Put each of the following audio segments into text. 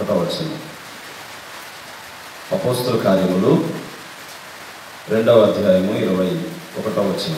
ఒకటో వచ్చిన అపోస్తుల కార్యములు రెండవ అధ్యాయము ఇరవై ఒకటో వచ్చిన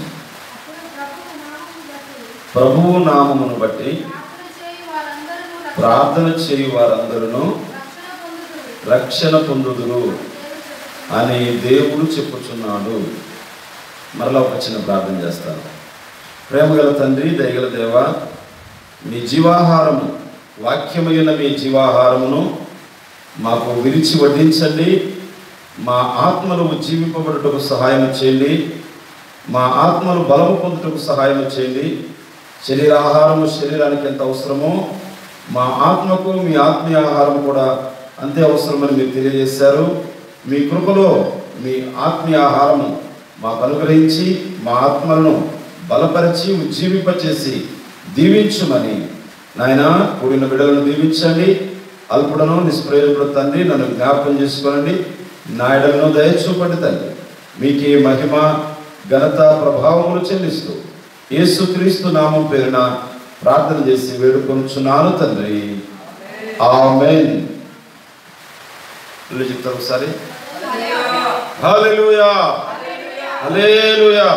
అప్పుడు ప్రభువు నామమును ప్రభువు నామమును బట్టి బట్టి ప్రార్థన చేయు వారందరూ ప్రార్థన చేయు వారందరూ రక్షణ పొందుదురు రక్షణ పొందుదురు దేవుడు అని దేవుడు చెప్పుచున్నాడు మరలా ఒక చిన్న ప్రార్థన చేస్తాను ప్రేమగల తండ్రి దయగల దేవ మీ జీవాహారము వాక్యమైన మీ జీవాహారమును మాకు విరిచి వడ్డించండి మా ఆత్మలు జీవింపబడుటకు సహాయం చేయండి మా ఆత్మలు బలము పొందుటకు సహాయం చేయండి శరీరాహారము శరీరానికి ఎంత అవసరమో మా ఆత్మకు మీ ఆత్మీయ ఆహారం కూడా అంతే అవసరమని మీరు తెలియజేశారు మీ కృపలో మీ ఆత్మీయ ఆహారము మాకు అనుగ్రహించి మా ఆత్మలను బలపరిచి ఉజ్జీవింపచేసి దీవించుమని నాయన కూడిన బిడ్డలను దీవించండి అల్పుడను నిష్ప్రయోజకుడు తండ్రి నన్ను జ్ఞాపకం చేసుకోనండి నాయడలను దయ చూపండి తండ్రి మీకే మహిమ ఘనత ప్రభావములు చెల్లిస్తూ యేసుక్రీస్తు నామం పేరున ప్రార్థన చేసి వేడుకొనుచున్నాను తండ్రి ఆమెన్ వీళ్ళు చెప్తారు ఒకసారి హల్లెలూయా హల్లెలూయా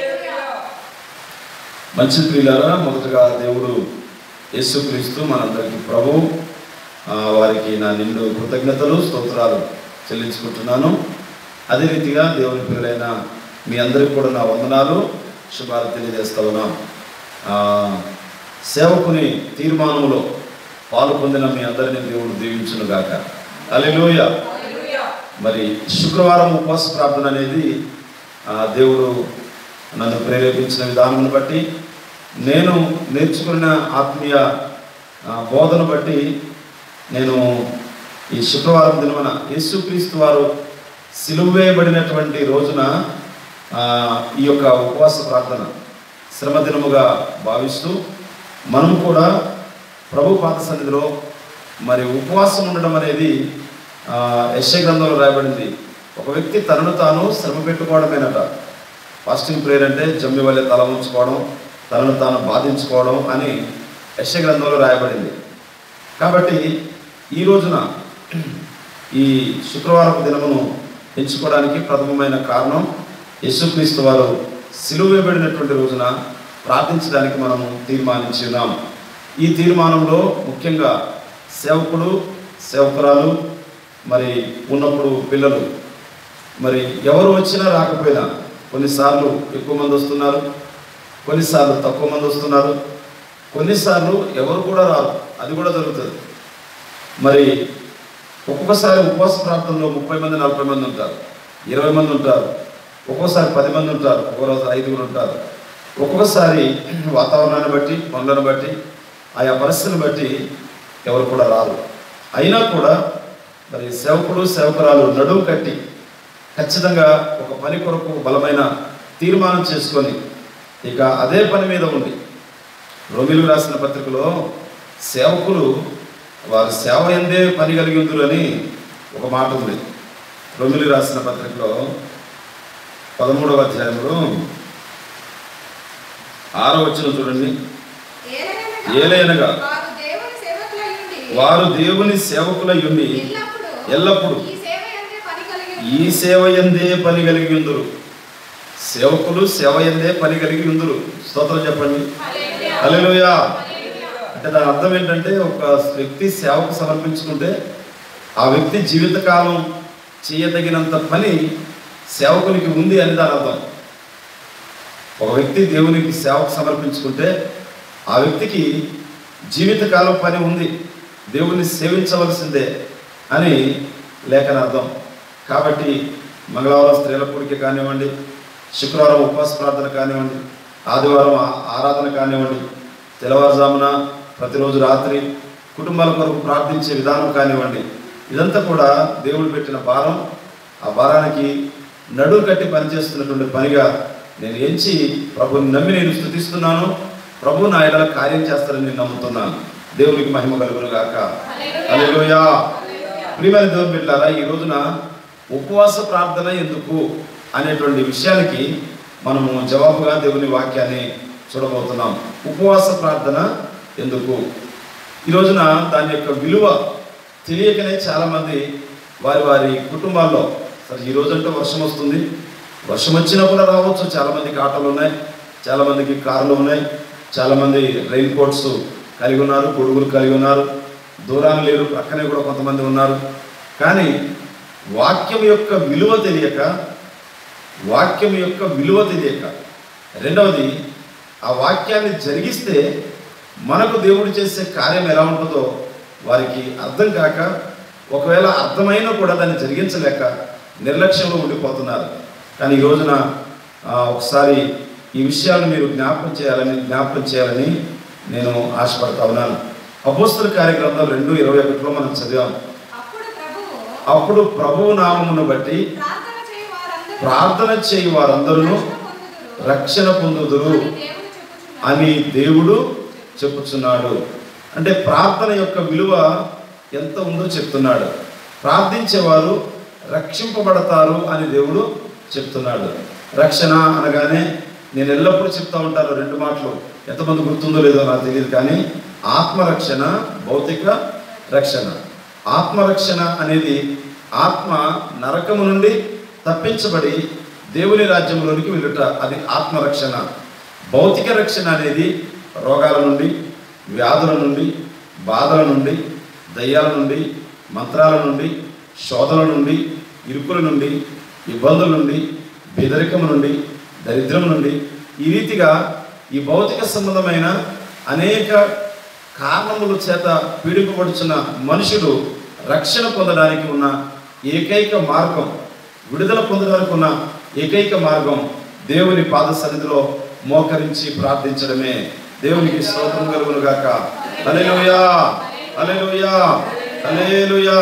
మంచి ప్రియులారా మొదటగా దేవుడు యేసుక్రీస్తు మనందరికీ ప్రభు ఆ, వారికి నా నిండు కృతజ్ఞతలు స్తోత్రాలు చెల్లించుకుంటున్నాను అదే రీతిగా దేవుని పిల్లలైన మీ అందరికీ కూడా నా వందనాలు శుభాలు తెలియజేస్తా ఉన్నాం ఆ, సేవకుని తీర్మానంలో పాలు పొందిన మీ అందరినీ దేవుడు దీవించును గాక అలెలుయ మరి శుక్రవారం ఉపవాస ప్రార్థన అనేది ఆ, దేవుడు నన్ను ప్రేరేపించిన విధానం బట్టి నేను నేర్చుకున్న ఆత్మీయ ఆ, బోధన బట్టి నేను ఈ శుక్రవారం దినమున యేసుక్రీస్తు వారు సిలువ వేయబడినటువంటి రోజున ఆ, ఈ యొక్క ఉపవాస ప్రార్థన శ్రమ దినముగా భావిస్తూ మనం కూడా ప్రభు పాత సన్నిధిలో మరి ఉపవాసం ఉండడం అనేది ఆ, యెషయ గ్రంథంలో రాయబడింది ఒక వ్యక్తి తనను తాను శ్రమ పెట్టుకోవడమేనట ఫాస్టింగ్ ప్రేయర్ అంటే జమ్మి వల్లే తల ఉంచుకోవడం తనను తాను బాధించుకోవడం అని యెషయ గ్రంథంలో రాయబడింది కాబట్టి ఈ రోజున ఈ శుక్రవారపు దినమును ఎంచుకోవడానికి ప్రథమమైన కారణం యేసుక్రీస్తు వారు సిలువ వేయబడినటువంటి రోజున ప్రార్థించడానికి మనము తీర్మానించి ఉన్నాం ఈ తీర్మానంలో ముఖ్యంగా సేవకుడు సేవకురాలు మరి ఉన్నప్పుడు పిల్లలు మరి ఎవరు వచ్చినా రాకపోయినా కొన్నిసార్లు ఎక్కువ మంది వస్తున్నారు కొన్నిసార్లు తక్కువ మంది వస్తున్నారు కొన్నిసార్లు ఎవరు కూడా రారు అది కూడా జరుగుతుంది మరి ఒక్కొక్కసారి ఉపవాస ప్రాంతంలో ముప్పై మంది నలభై మంది ఉంటారు ఇరవై మంది ఉంటారు ఒక్కొక్కసారి పది మంది ఉంటారు ఒక్కో రోజు ఐదుగురు ఉంటారు ఒక్కొక్కసారి వాతావరణాన్ని బట్టి పనులను బట్టి ఆయా పరిస్థితిని బట్టి ఎవరు కూడా రారు అయినా కూడా మరి సేవకుడు సేవకురాలు నడుము కట్టి ఖచ్చితంగా ఒక పని కొరకు బలమైన తీర్మానం చేసుకొని ఇక అదే పని మీద ఉండి రోమిలు రాసిన పత్రికలో సేవకులు వారి సేవ ఎందే పని కలిగి ఉందరు అని ఒక మాట ఉంది రోమిలు రాసిన పత్రికలో పదమూడవ అధ్యాయంలో ఆరో వచ్చిన చూడండి ఏలయనగా వారు దేవుని సేవకులై ఉండి వారు దేవుని సేవకులై ఉండి ఎల్లప్పుడూ ఎల్లప్పుడూ ఈ సేవ యందే పని కలిగి ఈ సేవ ఎందే పని కలిగి ఉందరు సేవకులు సేవ ఎందే పని కలిగి ఉందరు స్తోత్రం చెప్పండి హల్లెలూయా అంటే దాని అర్థం ఏంటంటే ఒక వ్యక్తి సేవకు సమర్పించుకుంటే ఆ వ్యక్తి జీవితకాలం చేయదగినంత పని సేవకునికి ఉంది అని దాని అర్థం ఒక వ్యక్తి దేవునికి సేవకు సమర్పించుకుంటే ఆ వ్యక్తికి జీవితకాలం పని ఉంది దేవుని సేవించవలసిందే అని లేఖన అర్థం కాబట్టి మంగళవారం స్త్రీల కూడిక కానివ్వండి శుక్రవారం ఉపవాస ప్రార్థన కానివ్వండి ఆదివారం ఆ- ఆరాధన కానివ్వండి తెల్లవారుజామున ప్రతిరోజు రాత్రి కుటుంబాల కొరకు ప్రార్థించే విధానం కానివ్వండి ఇదంతా కూడా దేవుడు పెట్టిన భారం ఆ భారానికి నడువు కట్టి పనిచేస్తున్నటువంటి పనిగా నేను ఎంచి ప్రభుని నమ్మి నేను స్థుతిస్తున్నాను ప్రభు నా ఎడల కార్యం చేస్తారని నేను నమ్ముతున్నాను దేవునికి మహిమ కలుగును గాక హల్లెలూయా ప్రియమైన దేవుని బిడ్డారా ఈ రోజున ఉపవాస ప్రార్థన ఎందుకు అనేటువంటి విషయానికి మనము జవాబుగా దేవుని వాక్యాన్ని చూడబోతున్నాం ఉపవాస ప్రార్థన ఎందుకు ఈ రోజున దాని యొక్క విలువ తెలియకనే చాలామంది వారి వారి కుటుంబాల్లో సరే ఈ రోజంటే వర్షం వస్తుంది వర్షం వచ్చినా కూడా రావచ్చు చాలామందికి ఆటోలు ఉన్నాయి చాలామందికి కార్లు ఉన్నాయి చాలామంది రెయిన్ కోట్స్ కలిగి ఉన్నారు గొడుగులు కలిగి ఉన్నారు దూరాన్ని లేరు పక్కనే కూడా కొంతమంది ఉన్నారు కానీ వాక్యం యొక్క విలువ తెలియక వాక్యం యొక్క విలువ తెలియక రెండవది ఆ వాక్యాన్ని జరిగిస్తే మనకు దేవుడు చేసే కార్యం ఎలా ఉంటుందో వారికి అర్థం కాక ఒకవేళ అర్థమైనా కూడా దాన్ని జరిగించలేక నిర్లక్ష్యంలో ఉండిపోతున్నారు కానీ ఈ రోజున ఆ, ఒకసారి ఈ విషయాలను మీరు జ్ఞాపకం చేయాలని జ్ఞాపకం చేయాలని నేను ఆశపడతా ఉన్నాను అపోస్తుల కార్యక్రమం రెండు ఇరవై ఒకటిలో మనం చదివాం అప్పుడు ప్రభువు అప్పుడు ప్రభువు నామమును బట్టి ప్రార్థన చేయి వారందరూ ప్రార్థన చేయి వారందరూ రక్షణ పొందుదురు రక్షణ పొందుదురు అని దేవుడు చెప్పుచున్నాడు. అని దేవుడు చెప్పుచున్నాడు అంటే ప్రార్థన యొక్క విలువ ఎంత ఉందో చెప్తున్నాడు ప్రార్థించేవారు రక్షింపబడతారు అని దేవుడు చెప్తున్నాడు రక్షణ అనగానే నేను ఎల్లప్పుడూ చెప్తా ఉంటాను రెండు మాటలు ఎంతమంది గుర్తుందో లేదో నాకు తెలియదు కానీ ఆత్మరక్షణ భౌతిక రక్షణ ఆత్మరక్షణ అనేది ఆత్మ నరకము నుండి తప్పించబడి దేవుని రాజ్యంలోనికి వెళ్ళుట అది ఆత్మరక్షణ భౌతిక రక్షణ అనేది రోగాల నుండి వ్యాధుల నుండి బాధల నుండి దయ్యాల నుండి మంత్రాల నుండి శోధన నుండి ఇరుకుల నుండి ఇబ్బందుల నుండి బెదరికం నుండి దరిద్రం నుండి ఈ రీతిగా ఈ భౌతిక సంబంధమైన అనేక కారణముల చేత పీడింపబడుచున్న మనుషుడు రక్షణ పొందడానికి ఉన్న ఏకైక మార్గం విడుదల పొందడానికి ఉన్న ఏకైక మార్గం దేవుని పాద సన్నిధిలో మోకరించి ప్రార్థించడమే దేవునికి స్తోత్రం కలుగును గాక హల్లెలూయా హల్లెలూయా హల్లెలూయా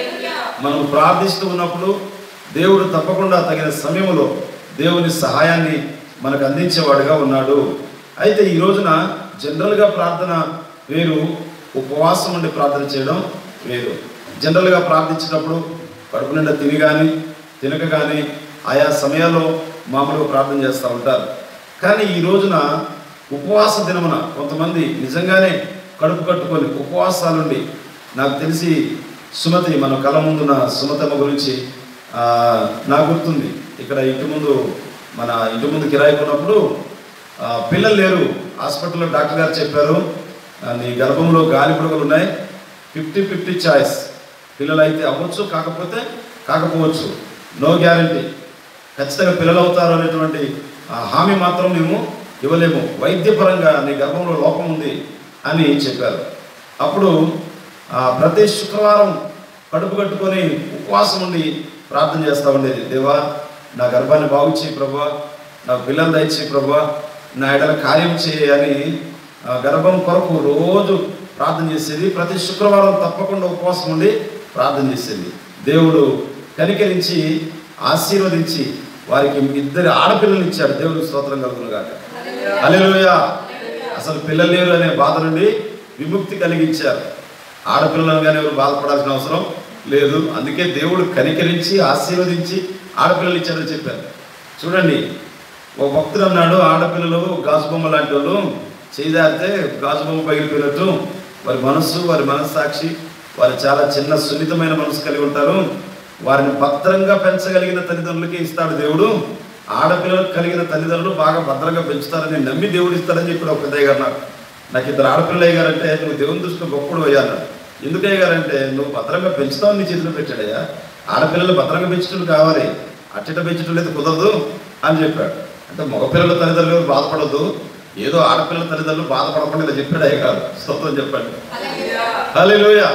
మనం ప్రార్థిస్తూ ఉన్నప్పుడు దేవుడు తప్పకుండా తగిన సమయంలో దేవుని సహాయాన్ని మనకు అందించేవాడుగా ఉన్నాడు అయితే ఈ రోజున జనరల్గా ప్రార్థన వేరు ఉపవాసం ఉండి ప్రార్థన చేయడం వేరు జనరల్గా ప్రార్థించినప్పుడు కడుపు నిండా తిని కానీ తినక కానీ ఆయా సమయాల్లో మామూలుగా ప్రార్థన చేస్తూ ఉంటారు కానీ ఈ రోజున ఉపవాస దినమున కొంతమంది నిజంగానే కడుపు కట్టుకొని ఉపవాసాలుండి నాకు తెలిసి సుమతి మన కళ్ళ ముందున్న సుమతమ్మ గురించి ఆ, నాకు గుర్తుంది ఇక్కడ ఇంటి ముందు మన ఇంటి ముందు కిరాయి కొన్నప్పుడు ఆ, పిల్లలు లేరు హాస్పిటల్లో డాక్టర్ గారు చెప్పారు ఆ, నీ గర్భంలో గాలి పుడకలు ఉన్నాయి ఫిఫ్టీ ఫిఫ్టీ చాయిస్ పిల్లలు అయితే అవ్వచ్చు కాకపోతే కాకపోవచ్చు నో గ్యారంటీ ఖచ్చితంగా పిల్లలు అవుతారు అనేటువంటి ఆ, హామీ మాత్రం మేము ఇవ్వలేము వైద్యపరంగా నీ గర్భంలో లోపం ఉంది అని చెప్పారు అప్పుడు ఆ, ప్రతి శుక్రవారం కడుపు కట్టుకొని ఉపవాసం ఉండి ప్రార్థన చేస్తూ ఉండేది దేవా నా గర్భాన్ని బాగు చేయి ప్రభా నా పిల్లలు దయచేయి ప్రభా నా ఎడల కార్యం చేయి అని ఆ, గర్భం కొరకు రోజు ప్రార్థన చేసేది ప్రతి శుక్రవారం తప్పకుండా ఉపవాసం ఉండి ప్రార్థన చేసేది దేవుడు కనికరించి ఆశీర్వదించి వారికి ఇద్దరు ఆడపిల్లలు ఇచ్చాడు దేవుడు స్తోత్రం కలుగును గాక హల్లెలూయా అసలు పిల్లలు లేరు అనే బాధ నుండి విముక్తి కలిగించారు ఆడపిల్లలను కానీ ఎవరు బాధపడాల్సిన అవసరం లేదు అందుకే దేవుడు కనికరించి ఆశీర్వదించి ఆడపిల్లలు ఇచ్చాడని చెప్పారు చూడండి ఒక భక్తుడు అన్నాడు ఆడపిల్లలు గాజు బొమ్మ లాంటి వాళ్ళు చేదారితే గాజు బొమ్మ పగిలిపోయినట్టు వారి మనస్సు వారి మనస్సాక్షి వారు చాలా చిన్న సున్నితమైన మనసు కలిగి ఉంటారు వారిని భద్రంగా పెంచగలిగిన తల్లిదండ్రులకి ఇస్తాడు దేవుడు ఆడపిల్లలకు కలిగిన తల్లిదండ్రులు బాగా భద్రంగా పెంచుతారని నమ్మి దేవుడు ఇస్తాడని చెప్పాడు ఒక పెద్దయ్య గారు నాకు నాకు ఇద్దరు ఆడపిల్లలు అయ్యారంటే నువ్వు దేవుని దృష్టిలో గొప్పడు అయ్యాను ఎందుకు అయ్యారంటే నువ్వు భద్రంగా పెంచుతావు నీ చేతిలో పెట్టాడయ్యా ఆడపిల్లలు భద్రంగా పెంచడం కావాలి అట్టట పెంచడం లేదు కుదరదు అని చెప్పాడు అంటే మగపిల్లల తల్లిదండ్రులు ఎవరు బాధపడద్దు ఏదో ఆడపిల్లల తల్లిదండ్రులు బాధపడకుండా ఇలా చెప్పాడు అయ్య కాదు స్తోత్రం చెప్పండి హల్లెలూయా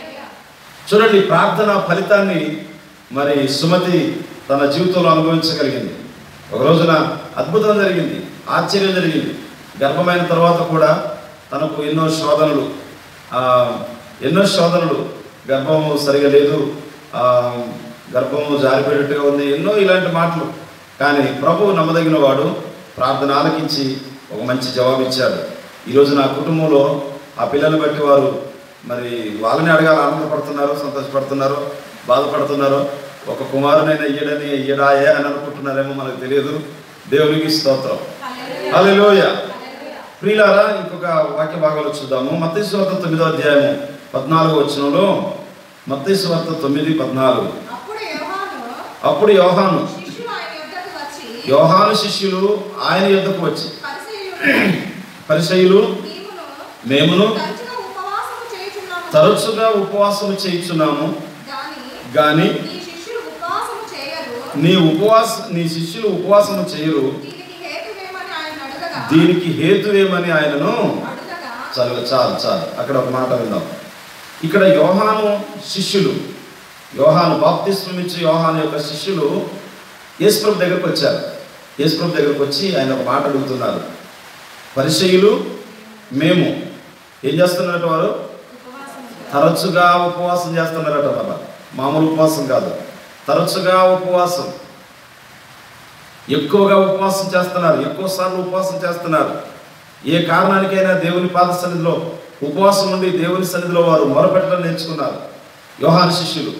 చూడండి ప్రార్థన ఫలితాన్ని మరి సుమతి తన జీవితంలో అనుభవించగలిగింది ఒక రోజున అద్భుతం జరిగింది ఆశ్చర్యం జరిగింది గర్భమైన తర్వాత కూడా తనకు ఎన్నో శోధనలు ఆ, ఎన్నో శోధనలు గర్భము సరిగా లేదు ఆ, గర్భము జారిపోయేట్టుగా ఉంది ఎన్నో ఇలాంటి మాటలు కానీ ప్రభువు నమ్మదగిన వాడు ప్రార్థన ఆలకించి ఒక మంచి జవాబు ఇచ్చాడు ఈరోజు నా కుటుంబంలో ఆ పిల్లల్ని బట్టి వారు మరి వాళ్ళని అడగాలి ఆనందపడుతున్నారు సంతోషపడుతున్నారు బాధపడుతున్నారు ఒక కుమారునైనా ఇయ్యడని ఇయ్యడాయే అని అనుకుంటున్నారేమో మనకు తెలియదు దేవునికి స్తోత్రం హల్లెలూయ ప్రియులారా ఇంకొక వాక్య భాగాలు చూద్దాము మత్తయి సువార్త తొమ్మిదో అధ్యాయము పద్నాలుగో వచనంలో మత్తయి వార్త తొమ్మిది పద్నాలుగు అప్పుడు యోహాను అప్పుడు యోహాను శిష్యులు ఆయన యొద్దకు వచ్చి యోహాను శిష్యులు ఆయన యుద్ధకు వచ్చి పరిసయ్యులు పరిచయులు నీవును మేమును తరచుగా ఉపవాసము చేయుచున్నాము తరచుగా ఉపవాసము చేయించున్నాము గాని గాని నీ శిష్యులు ఉపవాసము చేయరు నీ ఉపవాస నీ శిష్యులు ఉపవాసము చేయరు దీనికి హేతువేమని ఆయన అడగగా దీనికి హేతువేమని ఆయనను అడగగా చాలు చాలు చాలు అక్కడ ఒక మాట విందాం ఇక్కడ యోహాను శిష్యులు యోహాను బాప్తిస్మం ఇచ్చి యోహాను యొక్క శిష్యులు యేసుప్రభు దగ్గరకు వచ్చారు యేసుప్రభు దగ్గరకు వచ్చి ఆయన ఒక మాట అడుగుతున్నారు పరిచయులు మేము ఏం చేస్తున్నారట వారు ఉపవాసము చేయురు. తరచుగా ఉపవాసం చేస్తున్నారట వాళ్ళ మామూలు ఉపవాసం కాదు తరచుగా ఉపవాసం ఎక్కువగా ఉపవాసం చేస్తున్నారు ఎక్కువ సార్లు ఉపవాసం చేస్తున్నారు ఏ కారణానికైనా దేవుని పాద సన్నిధిలో ఉపవాసం ఉండి దేవుని సన్నిధిలో వారు మొరపెట్టడం నేర్చుకున్నారు యోహాను శిష్యులు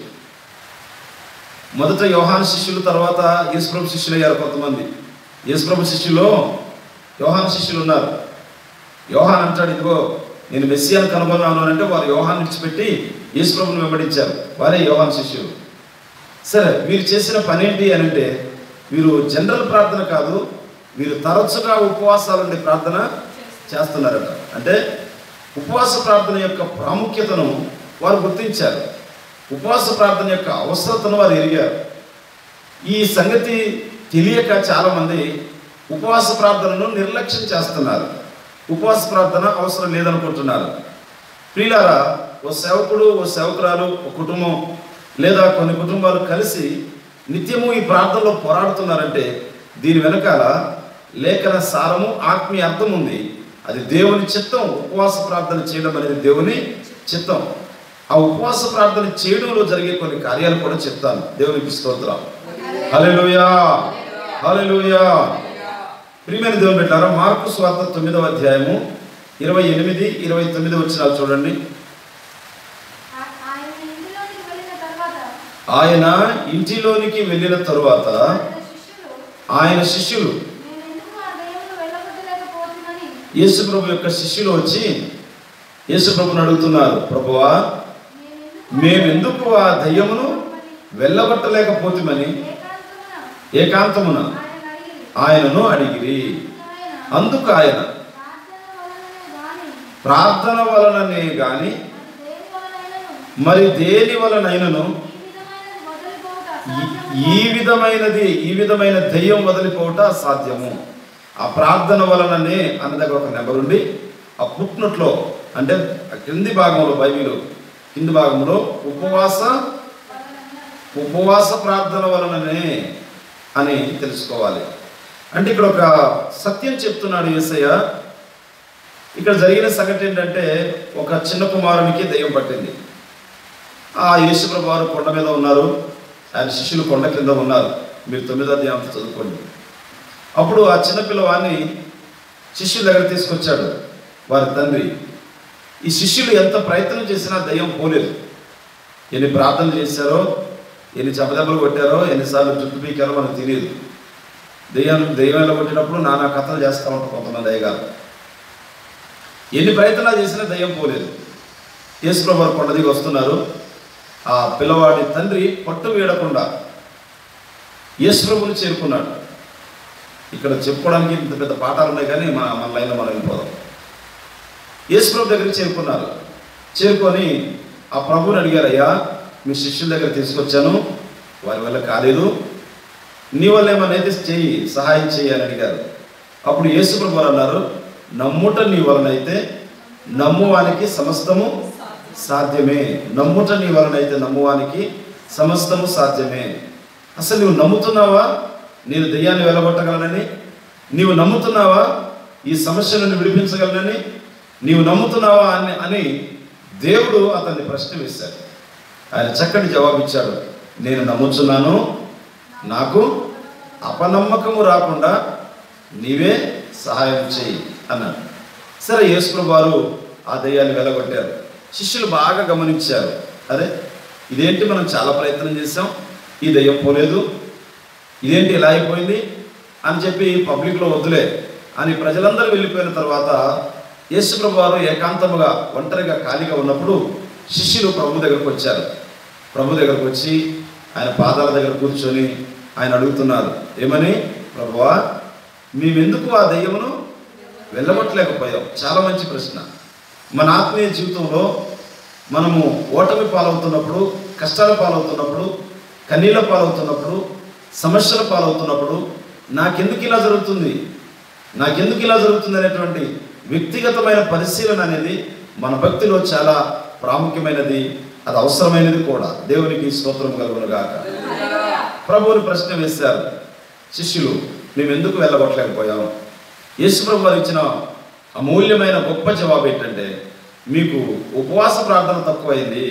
మొదట యోహాను శిష్యులు తర్వాత యేసుప్రభు శిష్యులు అయ్యారు కొంతమంది యేసుప్రభు శిష్యులో యోహాను శిష్యులు ఉన్నారు యోహాన్ అంటాడు ఇదిగో నేను మెస్సియాను కనుగొన్నాను అని అంటే వారు యోహాన్ విడిచిపెట్టి యేసుప్రభుని వెంబడించారు వారే యోహాన్ శిష్యులు సరే మీరు చేసిన పని ఏంటి అని అంటే మీరు జనరల్ ప్రార్థన కాదు మీరు తరచుగా ఉపవాసాలు ఉండే ప్రార్థన చేస్తున్నారట అంటే ఉపవాస ప్రార్థన యొక్క ప్రాముఖ్యతను వారు గుర్తించారు ఉపవాస ప్రార్థన యొక్క అవసరతను వారు ఎరిగారు ఈ సంగతి తెలియక చాలామంది ఉపవాస ప్రార్థనను నిర్లక్ష్యం చేస్తున్నారు ఉపవాస ప్రార్థన అవసరం లేదనుకుంటున్నారు ప్రియులారా ఓ సేవకుడు ఓ సేవకురాలు ఒక కుటుంబం లేదా కొన్ని కుటుంబాలు కలిసి నిత్యము ఈ ప్రార్థనలో పోరాడుతున్నారంటే దీని వెనకాల లేఖన సారము ఆత్మీయ అర్థం ఉంది అది దేవుని చిత్తం ఉపవాస ప్రార్థన చేయడం అనేది దేవుని చిత్తం ఆ ఉపవాస ప్రార్థన చేయడంలో జరిగే కొన్ని కార్యాలు కూడా చెప్తాను దేవునికి స్తోత్రం హల్లెలూయా హల్లెలూయా ప్రియమైన దేవుని పెట్టారా మార్కు స్వార్థ తొమ్మిదవ అధ్యాయము ఇరవై ఎనిమిది ఇరవై తొమ్మిది వచ్చినాలు చూడండి ఆ- ఆయన ఇంటిలోనికి వెళ్ళిన తర్వాత ఆయన ఇంటిలోనికి వెళ్ళిన తరువాత ఆయన శిష్యులు ఆయన శిష్యులు మేమెందుకు ఆ దయ్యమును వెళ్ళగొట్టలేకపోతున్నామని యేసుప్రభు యొక్క శిష్యులు వచ్చి యేసుప్రభుని అడుగుతున్నారు ప్రభువా మేమెందుకు ఆ దయ్యమును వెళ్ళగొట్టలేకపోతుమని ఏకాంతమున ఏకాంతమున ఆయన అడిగిరి. ఆయనను అడిగిరి ఆయన అందుకు ఆయన ప్రార్థన వలననే ప్రార్థన వలననే గాని గాని మరి దేని వలనైనను మరి దేని వలనైనను ఈ ఈ- విధమైనది మొదలుపోవుట అసాధ్యము. ఈ విధమైనది ఈ విధమైన దెయ్యం వదిలిపోవట సాధ్యము ఆ ప్రార్థన వలననే అన్న దగ్గర ఒక నెంబర్ ఉండి ఆ పుట్నట్లో అంటే ఆ కింది భాగంలో బైబిల్ కింది భాగంలో ఉపవాస ఉపవాస ప్రార్థన వలననే అని తెలుసుకోవాలి అంటే ఇక్కడ ఒక సత్యం చెప్తున్నాడు యేసయ్య ఇక్కడ జరిగిన సంగతి ఏంటంటే ఒక చిన్న కుమారునికి దెయ్యం పట్టింది ఆ యేసుప్రభు వారు కొండ మీద ఉన్నారు ఆయన శిష్యులు కొండ కింద ఉన్నారు మీరు తొమ్మిదో అధ్యాయంతో చదువుకోండి అప్పుడు ఆ చిన్న పిల్లవాడిని శిష్యుల దగ్గర తీసుకొచ్చాడు వారి తండ్రి ఈ శిష్యులు ఎంత ప్రయత్నం చేసినా దయ్యం పోలేదు ఎన్ని ప్రార్థనలు చేశారో ఎన్ని చెపదెబ్బలు కొట్టారో ఎన్నిసార్లు జుట్టు పీకారో మనకు తెలియదు దెయ్యం దెయ్యాలు కొట్టినప్పుడు నానా కథలు చేస్తూ ఉంటారు కొంతమంది అయ్యగారు ఎన్ని ప్రయత్నాలు చేసినా దయ్యం పోలేదు యేసుప్రభు వారు కొండ దిగి వస్తున్నారు ఆ పిల్లవాడి తండ్రి పట్టు వీడకుండా యేసుప్రభుని చేరుకున్నాడు ఇక్కడ చెప్పుకోవడానికి ఇంత పెద్ద పాఠాలు ఉన్నాయి కానీ మన మన లైన్లో మనం వెళ్ళిపోదాం యేసుప్రభు దగ్గరికి చేరుకున్నారు చేరుకొని ఆ ప్రభుని అడిగారు అయ్యా మీ శిష్యుల దగ్గర తీసుకొచ్చాను వారి వల్ల కాలేదు నీ వల్ల ఏమన్నా అయితే చేయి సహాయం చేయి అని అడిగారు అప్పుడు యేసుప్రభు వారు అన్నారు నమ్ముట నీ వలనైతే నమ్మువానికి సమస్తము సాధ్యమే నమ్ముట నీ వలనైతే నమ్మువానికి సమస్తము సాధ్యమే అసలు నువ్వు నమ్ముతున్నావా నేను దెయ్యాన్ని వెళ్ళగొట్టగలనని నీవు నమ్ముతున్నావా ఈ సమస్య నుండి విడిపించగలనని నీవు నమ్ముతున్నావా అని అని దేవుడు అతన్ని ప్రశ్న వేశాడు ఆయన చక్కటి జవాబిచ్చాడు నేను నమ్ముచున్నాను నాకు అపనమ్మకము రాకుండా నీవే సహాయం చేయి అన్నాడు సరే యేసుప్రభు వారు ఆ దయ్యాన్ని వెళ్ళగొట్టారు శిష్యులు బాగా గమనించారు అరే ఇదేంటి మనం చాలా ప్రయత్నం చేసాం ఈ దయ్యం పోలేదు ఇదేంటి ఇలా అయిపోయింది అని చెప్పి పబ్లిక్లో వద్దులే అని ప్రజలందరూ వెళ్ళిపోయిన తర్వాత యేసుప్రభు వారు ఏకాంతముగా ఒంటరిగా ఖాళీగా ఉన్నప్పుడు శిష్యులు ప్రభు దగ్గరకు వచ్చారు ప్రభు దగ్గరకు వచ్చి ఆయన పాదాల దగ్గర కూర్చొని ఆయన అడుగుతున్నారు ఏమని ప్రభువా మేమెందుకు ఆ దయ్యమును వెళ్ళగొట్టలేకపోయాం చాలా మంచి ప్రశ్న మన ఆత్మీయ జీవితంలో మనము ఓటమి పాలవుతున్నప్పుడు కష్టాల పాలవుతున్నప్పుడు కన్నీళ్ళ పాలవుతున్నప్పుడు సమస్యల పాలవుతున్నప్పుడు నాకెందుకు ఇలా జరుగుతుంది నాకెందుకు ఇలా జరుగుతుంది అనేటువంటి వ్యక్తిగతమైన పరిశీలన అనేది మన భక్తిలో చాలా ప్రాముఖ్యమైనది అది అవసరమైనది కూడా దేవునికి స్తోత్రం కలుగునుగాక ప్రభువుని ప్రశ్న వేశారు శిష్యులు మేము ఎందుకు వెళ్ళగొట్టలేకపోయాం యేసుప్రభు వారు ఇచ్చిన అమూల్యమైన గొప్ప జవాబు ఏంటంటే మీకు ఉపవాస ప్రార్థన తక్కువైంది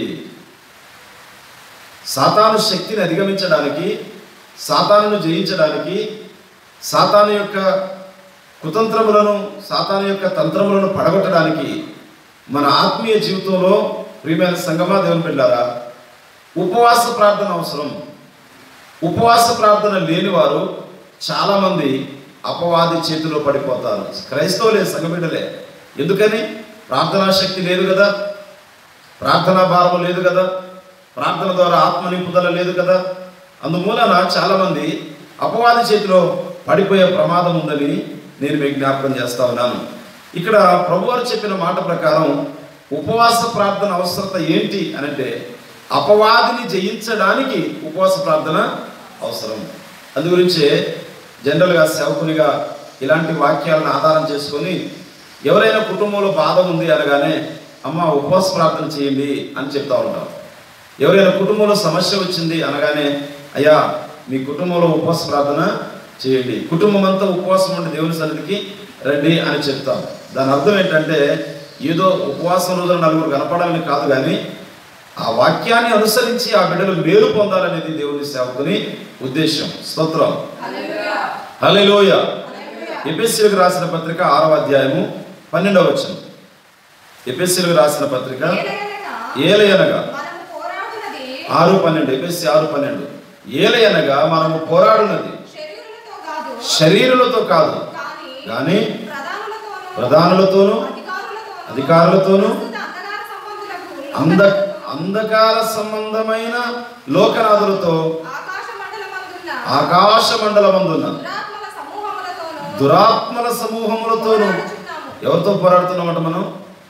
సాతాను శక్తిని అధిగమించడానికి సాతానును జయించడానికి సాతాను యొక్క కుతంత్రములను సాతాను యొక్క తంత్రములను పడగొట్టడానికి మన ఆత్మీయ జీవితంలో ప్రియమైన సంగమా దేవుని పిల్లారా ఉపవాస ప్రార్థన అవసరం ఉపవాస ప్రార్థన లేని వారు చాలామంది అపవాది చేతిలో పడిపోతారు క్రైస్తవులే సంగబిడ్డలే ఎందుకని ప్రార్థనా శక్తి లేదు కదా ప్రార్థనా భారము లేదు కదా ప్రార్థన ద్వారా ఆత్మ నింపుదల లేదు కదా అందుమూలన చాలామంది అపవాది చేతిలో పడిపోయే ప్రమాదం ఉందని నేను మీకు జ్ఞాపకం చేస్తా ఉన్నాను ఇక్కడ ప్రభువారు చెప్పిన మాట ప్రకారం ఉపవాస ప్రార్థన అవసరత ఏంటి అనంటే అపవాదిని జయించడానికి ఉపవాస ప్రార్థన అవసరం అందు గురించే జనరల్గా సేవకునిగా ఇలాంటి వాక్యాలను ఆధారం చేసుకొని ఎవరైనా కుటుంబంలో బాధ ఉంది అనగానే అమ్మ ఉపవాస ప్రార్థన చేయండి అని చెప్తా ఉంటాం ఎవరైనా కుటుంబంలో సమస్య వచ్చింది అనగానే అయ్యా మీ కుటుంబంలో ఉపవాస ప్రార్థన చేయండి కుటుంబం అంతా ఉపవాసం ఉండి దేవుని సన్నిధికి రండి అని చెప్తాం దాని అర్థం ఏంటంటే ఏదో ఉపవాసం రోజున నలుగురు కనపడాలని కాదు కానీ ఆ వాక్యాన్ని అనుసరించి ఆ బిడ్డలు మేలు పొందాలనేది దేవుని సేవకుని ఉద్దేశం స్తోత్రం హల్లెలూయ ఎపిఎస్సీలకు రాసిన పత్రిక ఆరవ అధ్యాయము పన్నెండవ వచనం ఎపిఎస్సీలకు రాసిన పత్రిక ఏలయనగా ఏలయనగా మనము పోరాడునది ఆరు పన్నెండు ఎపిఎస్సి ఆరు పన్నెండు ఏలయనగా మనము పోరాడున్నది శరీరులతో కాదు శరీరులతో కాదు కానీ కానీ ప్రధానులతోనూ ప్రధానులతోనూ అధికారులతోనూ అధికారులతోనూ ప్రస్తుత అంధకార సంబంధులకు అంధ అంధకార సంబంధమైన లోకనాథులతో ఆకాశ మండలమందున్న ఆకాశ మండలమందున్న దురాత్మల సమూహములతోనూ దురాత్మల సమూహములతోనూ పోరాడుచున్నాము. ఎవరితో పోరాడుతున్నామట మనం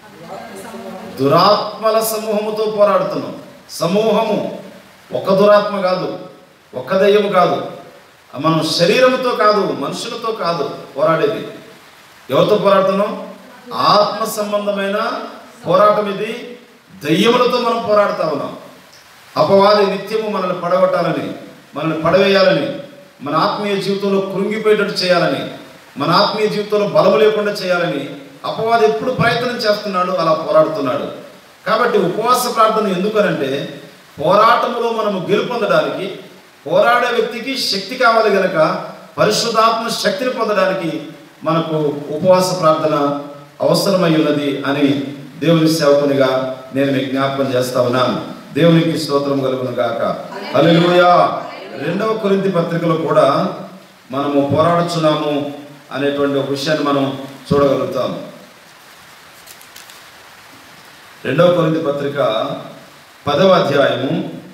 దురాత్మల సమూహముతో పోరాడుతున్నాం సమూహము ఒక దురాత్మ కాదు ఒక దయ్యము కాదు మనం శరీరముతో కాదు మనుషులతో కాదు పోరాడేది ఎవరితో పోరాడుతున్నాం ఆత్మ సంబంధమైన పోరాటం ఇది దయ్యములతో మనం పోరాడుతా ఉన్నాం అపవాది నిత్యము మనల్ని పడగొట్టాలని మనల్ని పడవేయాలని మన ఆత్మీయ జీవితంలో కృంగిపోయేటట్టు చేయాలని మన ఆత్మీయ జీవితంలో బలము లేకుండా చేయాలని అపవాది ఎప్పుడు ప్రయత్నం చేస్తున్నాడు అలా పోరాడుతున్నాడు కాబట్టి ఉపవాస ప్రార్థన ఎందుకనంటే పోరాటములో మనము గెలుపొందడానికి పోరాడే వ్యక్తికి శక్తి కావాలి గనక పరిశుద్ధాత్మ శక్తిని పొందడానికి మనకు ఉపవాస ప్రార్థన అవసరమై ఉన్నది అని దేవుని సేవకునిగా నేను మీకు జ్ఞాపకం చేస్తా ఉన్నాను దేవునికి స్తోత్రం కలుగును గాక హల్లెలూయా రెండవ కొరింథీ పత్రికలో కూడా మనము పోరాడుచున్నాము అనేటువంటి ఒక విషయాన్ని మనం చూడగలుగుతాం రెండవ కొరింథీ పత్రిక పదవ అధ్యాయము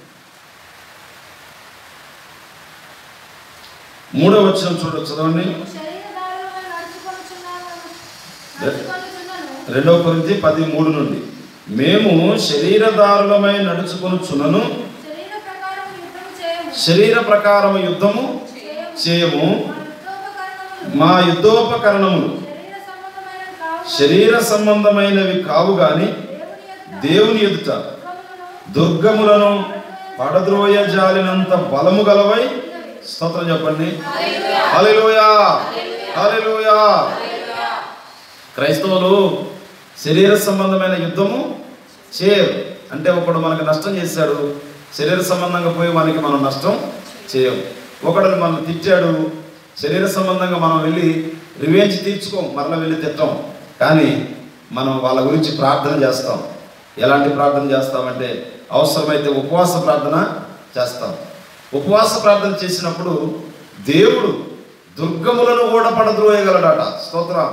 మూడవ వచ్చిన చూడ చదవండి శరీరధారులమై నడుచుకొనుచున్నాను నడుచుకొనుచున్నాను రెండవ కొరింథీ పది మూడు నుండి మేము శరీరదారులమై నడుచుకొనుచున్నను శరీర ప్రకారం యుద్ధం చేయము శరీర ప్రకారము యుద్ధము చేయము చేయము మా యుద్ధోపకరణములు మా యుద్ధోపకరణములు శరీర సంబంధమైన కావు శరీర సంబంధమైనవి కావు గాని దేవుని ఎదుట దేవుని ఎదుట దుర్గములను పడద్రోయ జాలినంత బలము గలవై స్తోత్రం చెప్పండి హల్లెలూయా హల్లెలూయా క్రైస్తవులు శరీర సంబంధమైన యుద్ధము చేయరు అంటే ఒకడు మనకు నష్టం చేశాడు శరీర సంబంధంగా పోయి మనకి మనం నష్టం చేయం ఒకడు మనం తిట్టాడు శరీర సంబంధంగా మనం వెళ్ళి రివెంజ్ తీర్చుకోం మరలా వెళ్ళి తిట్టాం కానీ మనం వాళ్ళ గురించి ప్రార్థన చేస్తాం ఎలాంటి ప్రార్థన చేస్తామంటే అవసరమైతే ఉపవాస ప్రార్థన చేస్తాం ఉపవాస ప్రార్థన చేసినప్పుడు దేవుడు దుర్గములను కూడా పడద్రోయగలడట స్తోత్రం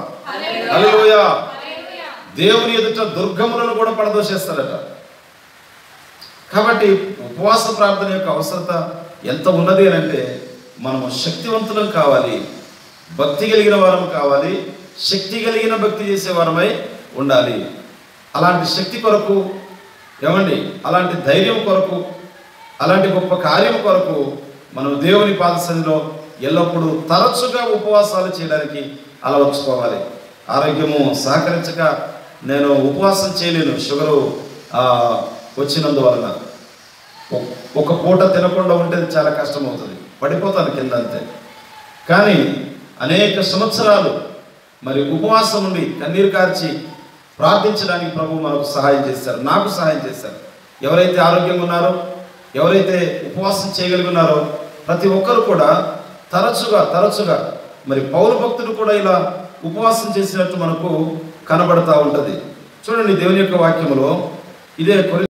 హల్లెలూయా దేవుని ఎదుట దుర్గములను కూడా పడదోసేస్తాడట కాబట్టి ఉపవాస ప్రార్థన యొక్క అవసరత ఎంత ఉన్నది అని అంటే మనము శక్తివంతులం కావాలి భక్తి కలిగిన వారం కావాలి శక్తి కలిగిన భక్తి చేసే వారమై ఉండాలి అలాంటి శక్తి కొరకు ఏమండి అలాంటి ధైర్యం కొరకు అలాంటి గొప్ప కార్యం కొరకు మనం దేవుని పాదసన్నిలో ఎల్లప్పుడూ తరచుగా ఉపవాసాలు చేయడానికి అలవర్చుకోవాలి ఆరోగ్యము సహకరించక నేను ఉపవాసం చేయలేను షుగరు ఆ, వచ్చినందువలన ఒ- ఒక పూట తినకుండా ఉంటే చాలా కష్టం అవుతుంది పడిపోతాను కింద అంతే కానీ అనేక సంవత్సరాలు మరి ఉపవాసం ఉండి కన్నీరు కార్చి ప్రార్థించడానికి ప్రభు మనకు సహాయం చేశారు నాకు సహాయం చేశారు ఎవరైతే ఆరోగ్యంగా ఉన్నారో ఎవరైతే ఉపవాసం చేయగలిగినారో ప్రతి ఒక్కరు కూడా తరచుగా తరచుగా మరి పౌరు భక్తుడు కూడా ఇలా ఉపవాసం చేసినట్టు మనకు కనబడతా ఉంటుంది చూడండి దేవుని యొక్క వాక్యములో ఇదే కొరి